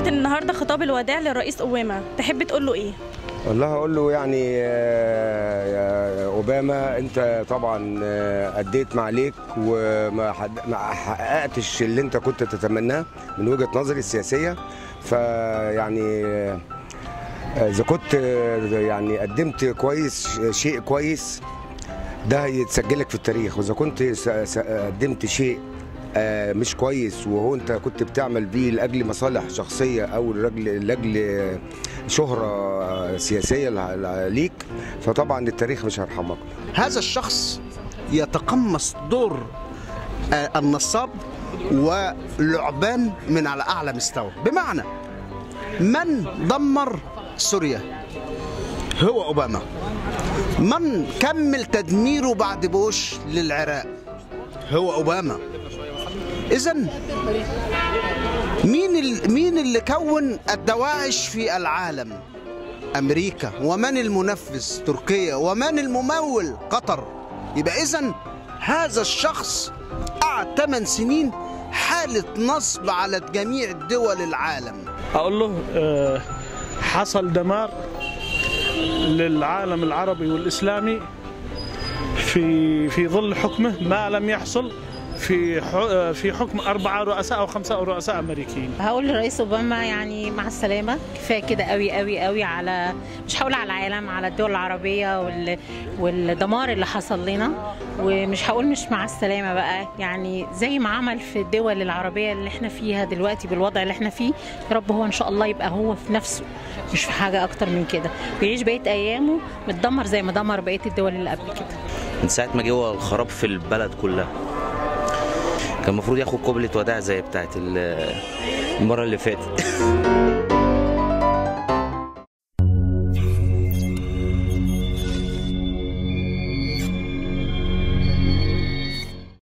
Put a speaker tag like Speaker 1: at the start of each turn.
Speaker 1: سمعت النهارده خطاب الوداع للرئيس اوباما تحب تقول له ايه
Speaker 2: والله هقول له يعني آه، يا اوباما انت طبعا آه، اديت ما عليك وما حد- ما حققتش اللي انت كنت تتمناه من وجهه نظري السياسيه فيعني آه، اذا كنت آه، يعني قدمت كويس شيء كويس ده هيتسجل لك في التاريخ واذا كنت س- س- قدمت شيء آه، مش كويس وهو انت كنت بتعمل بيه لاجل مصالح شخصيه او لاجل لاجل شهره سياسيه ل- ليك فطبعا التاريخ مش هيرحمك
Speaker 3: هذا الشخص يتقمص دور آه، النصاب ولعبان من على اعلى مستوى بمعنى من دمر سوريا هو اوباما من كمل تدميره بعد بوش للعراق هو اوباما اذا مين ال- مين اللي كون الدواعش في العالم امريكا ومن المنفذ تركيا ومن الممول قطر يبقى اذا هذا الشخص قعد 8 سنين حالة نصب على جميع دول العالم
Speaker 4: اقول له آه، حصل دمار للعالم العربي والاسلامي في في ظل حكمه ما لم يحصل في ح- آه، في حكم اربعه رؤساء او خمسه رؤساء امريكيين
Speaker 5: هقول لرئيس اوباما يعني مع السلامه كفايه كده قوي قوي قوي على مش هقول على العالم على الدول العربيه وال... والدمار اللي حصل لنا ومش هقول مش مع السلامه بقى يعني زي ما عمل في الدول العربيه اللي احنا فيها دلوقتي بالوضع اللي احنا فيه يا رب هو ان شاء الله يبقى هو في نفسه مش في حاجه اكتر من كده ويعيش بقيه ايامه متدمر زي ما دمر بقيه الدول اللي قبل كده
Speaker 6: من ساعة ما جه هو الخراب في البلد كلها كان المفروض ياخد قبلة وداع زي بتاعت ال- المرة اللي فاتت